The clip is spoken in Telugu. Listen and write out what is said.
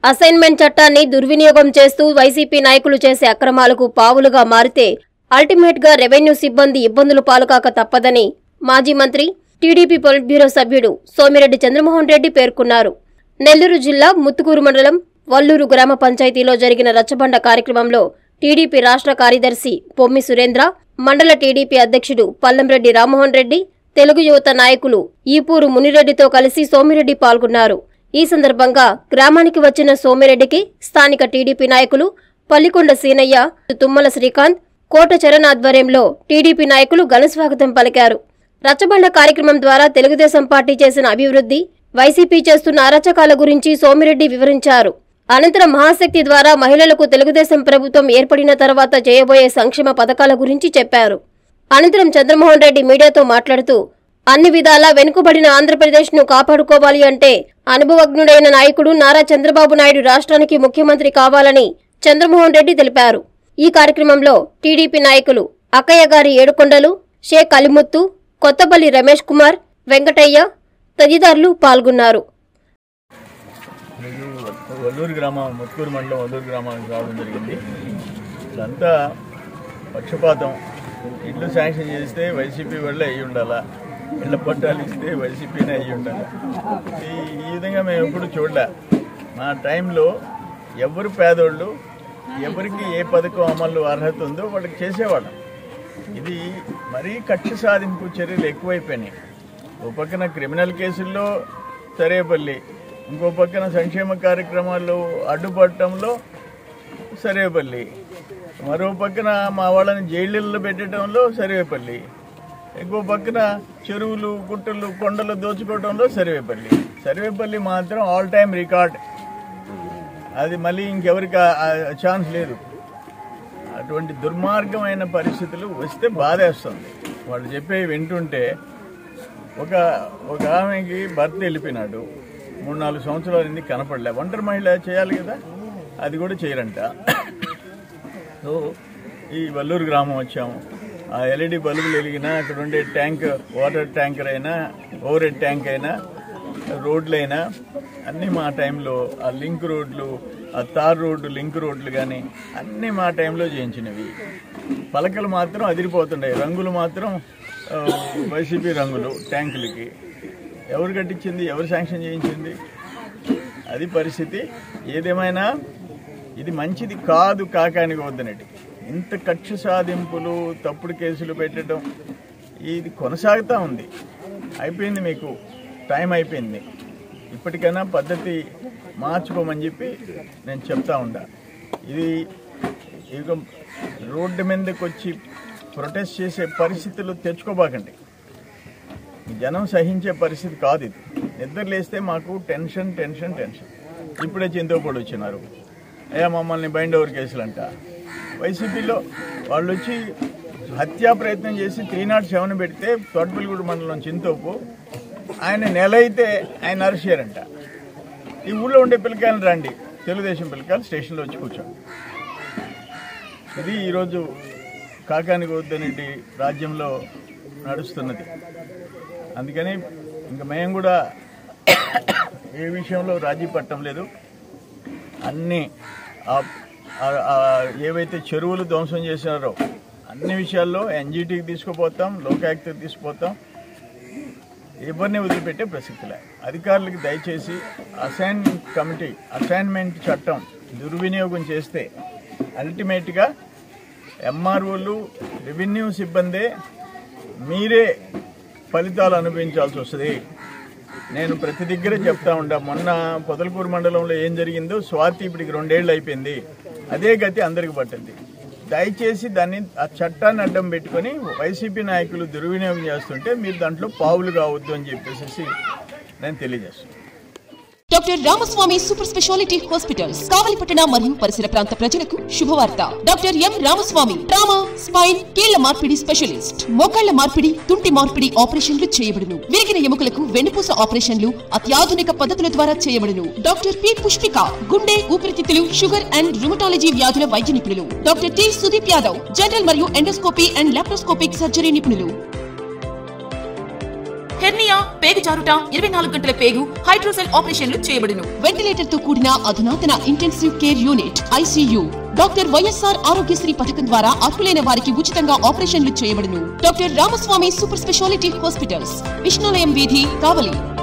అసైన్మెంట్ చట్టాన్ని దుర్వినియోగం చేస్తూ వైసీపీ నాయకులు చేసే అక్రమాలకు పావులుగా మారితే అల్టిమేట్ గా రెవెన్యూ సిబ్బంది ఇబ్బందులు పాలుకాక తప్పదని మాజీ మంత్రి టీడీపీ పొలిట్ బ్యూరో సభ్యుడు సోమిరెడ్డి చంద్రమోహన్ రెడ్డి పేర్కొన్నారు నెల్లూరు జిల్లా ముత్తుకూరు మండలం వల్లూరు గ్రామ పంచాయతీలో జరిగిన రచ్చబండ కార్యక్రమంలో టీడీపీ రాష్ట్ర కార్యదర్శి పొమ్మి సురేంద్ర మండల టీడీపీ అధ్యక్షుడు పల్లంరెడ్డి రామ్మోహన్ రెడ్డి తెలుగు యువత నాయకులు ఈపూరు మునిరెడ్డితో కలిసి సోమిరెడ్డి పాల్గొన్నారు ఈ సందర్భంగా గ్రామానికి వచ్చిన సోమిరెడ్డికి స్థానిక టీడీపీ నాయకులు పల్లికొండ సీనయ్య తుమ్మల శ్రీకాంత్ కోట చరణ్ ఆధ్వర్యంలో టీడీపీ నాయకులు ఘనస్వాగతం పలికారు రచ్చబండ కార్యక్రమం ద్వారా తెలుగుదేశం పార్టీ చేసిన అభివృద్ధి వైసీపీ చేస్తున్న అరచకాల గురించి సోమిరెడ్డి వివరించారు అనంతరం మహాశక్తి ద్వారా మహిళలకు తెలుగుదేశం ప్రభుత్వం ఏర్పడిన తర్వాత చేయబోయే సంక్షేమ పథకాల గురించి చెప్పారు అనంతరం చంద్రమోహన్ రెడ్డి మీడియాతో మాట్లాడుతూ అన్ని విధాలా వెనుకబడిన ఆంధ్రప్రదేశ్ ను కాపాడుకోవాలి అంటే అనుభవజ్ఞుడైన నాయకుడు నారా చంద్రబాబు నాయుడు రాష్ట్రానికి ముఖ్యమంత్రి కావాలని చంద్రమోహన్ రెడ్డి తెలిపారు ఈ కార్యక్రమంలో టీడీపీ నాయకులు అక్కయ్య గారి ఏడుకొండలు షేక్ అలిముత్తు కొత్తపల్లి రమేష్ కుమార్ వెంకటయ్య తదితరులు పాల్గొన్నారు నేను వల్లూరు గ్రామం ముత్కూరు మండలం వల్లూరు గ్రామానికి రావడం జరిగింది ఇదంతా పక్షపాతం ఇల్లు శాంక్షన్ చేస్తే వైసీపీ వాళ్ళే అయ్యి ఉండాలా ఇళ్ళ పట్టాలు ఇస్తే వైసీపీనే అయ్యి ఉండాలి ఈ ఈ విధంగా మేము ఎప్పుడు చూడలే మా టైంలో ఎవరు పేదోళ్ళు ఎవరికి ఏ పథకం అమలు అర్హత ఉందో వాళ్ళకి చేసేవాళ్ళం ఇది మరీ కక్ష సాధింపు చర్యలు ఎక్కువైపోయినాయి ఓ పక్కన క్రిమినల్ కేసుల్లో సరేపల్లి ఇంకో పక్కన సంక్షేమ కార్యక్రమాల్లో అడ్డుపడటంలో సరేపల్లి మరో పక్కన మా వాళ్ళని జైళ్ళల్లో పెట్టడంలో సర్వేపల్లి ఇంకో పక్కన చెరువులు గుట్టలు కొండలు దోచుకోవడంలో సర్వేపల్లి సర్వేపల్లి మాత్రం ఆల్ టైమ్ రికార్డ్ అది మళ్ళీ ఇంకెవరికి ఆ- ఆ ఛాన్స్ లేదు అటువంటి దుర్మార్గమైన పరిస్థితులు వస్తే బాధేస్తుంది వాళ్ళు చెప్పేవి వింటుంటే ఒక ఒక ఆమెకి భర్త వెళ్ళిపోయినాడు మూడు నాలుగు సంవత్సరాల నుండి కనపడలే ఒంటరి మహిళ చేయాలి కదా అది కూడా చేయరంట సో ఈ వల్లూరు గ్రామం వచ్చాము ఆ ఎల్ఈడి బల్బులు వెలిగినా అక్కడ ఉండే ట్యాంక్ వాటర్ ట్యాంకర్ అయినా ఓవర్ హెడ్ ట్యాంక్ అయినా రోడ్లు అయినా అన్నీ మా టైంలో ఆ లింక్ రోడ్లు ఆ తార్ రోడ్డు లింక్ రోడ్లు కానీ అన్నీ మా టైంలో చేయించినవి పలకలు మాత్రం అదిరిపోతుండే రంగులు మాత్రం ఆ, వైసీపీ రంగులు ట్యాంకులకి ఎవరు కట్టించింది ఎవరు శాంక్షన్ చేయించింది అది పరిస్థితి ఏదేమైనా ఇది మంచిది కాదు కాకానికి వద్దనట్టు ఇంత కక్ష సాధింపులు తప్పుడు కేసులు పెట్టడం ఇది కొనసాగుతూ ఉంది అయిపోయింది మీకు టైం అయిపోయింది ఇప్పటికైనా పద్ధతి మార్చుకోమని చెప్పి నేను చెప్తా ఉండా ఇది ఇక రోడ్డు మీదకి వచ్చి ప్రొటెస్ట్ చేసే పరిస్థితులు తెచ్చుకోబాకండి జనం సహించే పరిస్థితి కాదు ఇది నిద్ర లేస్తే మాకు టెన్షన్ టెన్షన్ టెన్షన్ ఇప్పుడే చింతోపడి వచ్చినారు అయ్యా మమ్మల్ని బైండ్ ఓవర్ కేసులంట వైసీపీలో వాళ్ళు వచ్చి హత్యా ప్రయత్నం చేసి త్రీ నాట్ సెవెన్ పెడితే తోటపల్లిగూడ మండలం చింతోపు ఆయన నెల అయితే ఆయన అరెస్ట్ చేయరంట ఈ ఊళ్ళో ఉండే పిల్లకాయలు రండి తెలుగుదేశం పిల్లకాయలు స్టేషన్లో వచ్చి కూర్చోండి ఇది ఈరోజు కాకాని గౌతమిరెడ్డి రాజ్యంలో నడుస్తున్నది అందుకని ఇంకా మేము కూడా ఏ విషయంలో రాజీ పట్టం లేదు అన్ని ఆ- ఆ- ఆ ఏవైతే చెరువులు ధ్వంసం చేసినారో అన్ని విషయాల్లో ఎన్జీటీకి తీసుకుపోతాం లోకాయుక్తకి తీసుకుపోతాం ఎవరిని వదిలిపెట్టే ప్రసక్తి లేదు అధికారులకి దయచేసి అసైన్ కమిటీ అసైన్మెంట్ చట్టం దుర్వినియోగం చేస్తే అల్టిమేట్గా ఎంఆర్ఓలు రెవెన్యూ సిబ్బందే మీరే ఫలితాలు అనుభవించాల్సి వస్తుంది నేను ప్రతి దగ్గర చెప్తా ఉంటా మొన్న పొదలకూరు మండలంలో ఏం జరిగిందో స్వాతి ఇప్పటికి రెండేళ్ళు అయిపోయింది అదే గతి అందరికి పట్టింది దయచేసి దాన్ని ఆ చట్టాన్ని అడ్డం పెట్టుకొని వైసీపీ నాయకులు దుర్వినియోగం చేస్తుంటే మీరు దాంట్లో పావులు కావద్దు అని చెప్పేసి నేను తెలియజేస్తున్నాను doctor Ramaswamy super speciality hospitals కావలిపట్టణ మరియు పరిసర ప్రాంత ప్రజలకు శుభవార్త doctor M Ramaswamy trauma spine కీళ్ల మార్పిడి స్పెషలిస్ట్ మోకాళ్ల మార్పిడి తుంటి మార్పిడి ఆపరేషన్లు చేయబడును విరిగిన ఎముకలకు వెన్నుపూస ఆపరేషన్లు అత్యాధునిక పద్ధతుల ద్వారా చేయబడును డాక్టర్ పి పుష్పిక గుండె ఊపిరితిత్తులు షుగర్ అండ్ రుమటాలజీ వ్యాధుల వైద్య నిపుణులు doctor T Sudeep Yadav general మరియు ఎండోస్కోపీ అండ్ లాప్రోస్కోపిక్ సర్జరీ నిపుణులు హెర్నియా పేగు జారుట ఇరవై నాలుగు గంటల పేగు హైడ్రోసెల్ ఆపరేషన్లు చేయబడును వెంటిలేటర్ తో కూడిన అధునాతన intensive care unit ICU doctor YSR Aarogyasri పథకం ద్వారా అర్హులైన వారికి ఉచితంగా ఆపరేషన్లు చేయబడును doctor Ramaswamy super speciality hospitals Vishnulayam వీధి కావలి